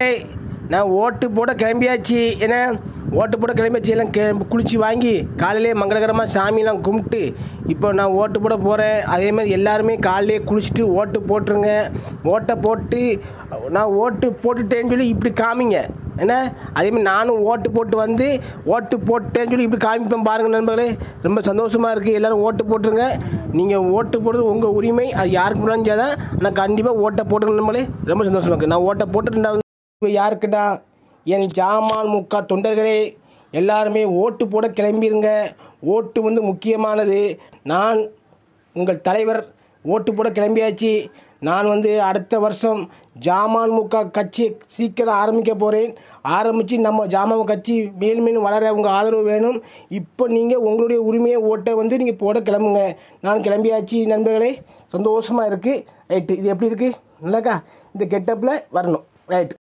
ஏய், நான் ஓட்டு போட கிளம்பியாச்சு என்ன ஓட்டு போட கிளம்பியாச்சு எல்லாம் கே குளிச்சு வாங்கி காலையிலே மங்களகரமாக சாமியெல்லாம் கும்பிட்டு இப்போ நான் ஓட்டு போட போகிறேன் அதே மாதிரி எல்லாருமே காலையிலே குளிச்சுட்டு ஓட்டு போட்டுருங்க ஓட்டை போட்டு நான் ஓட்டு போட்டுட்டேன்னு சொல்லி இப்படி காமிங்க என்ன அதேமாதிரி நானும் ஓட்டு போட்டு வந்து ஓட்டு போட்டேன்னு சொல்லி இப்படி காமிப்பேன் பாருங்கள் நண்பர்களே ரொம்ப சந்தோஷமாக இருக்குது எல்லோரும் ஓட்டு போட்டுருங்க நீங்கள் ஓட்டு போடுறது உங்கள் உரிமை அது யாருக்கு முன்னாலும் தான் நான் கண்டிப்பாக ஓட்டை போட்டுருங்க நண்பர்களே ரொம்ப சந்தோஷமாக இருக்குது நான் ஓட்டை போட்டுட்டு நான் இப்போ யாருக்குடா என் ஜாமான் முக்கா தொண்டர்களே எல்லாருமே ஓட்டு போட கிளம்பிருங்க ஓட்டு வந்து முக்கியமானது நான் உங்கள் தலைவர் ஓட்டு போட கிளம்பியாச்சு நான் வந்து அடுத்த வருஷம் ஜாமான் முக்கா கட்சி சீக்கிரம் ஆரம்பிக்க போகிறேன் ஆரம்பித்து நம்ம ஜாமான் கட்சி மேலும் மேலும் வளர உங்கள் ஆதரவு வேணும் இப்போ நீங்கள் உங்களுடைய உரிமையை ஓட்டை வந்து நீங்கள் போட கிளம்புங்க நான் கிளம்பியாச்சு நண்பர்களே சந்தோஷமாக இருக்குது ரைட்டு இது எப்படி இருக்குது நல்லாக்கா இந்த கெட்டப்பில் வரணும் ரைட்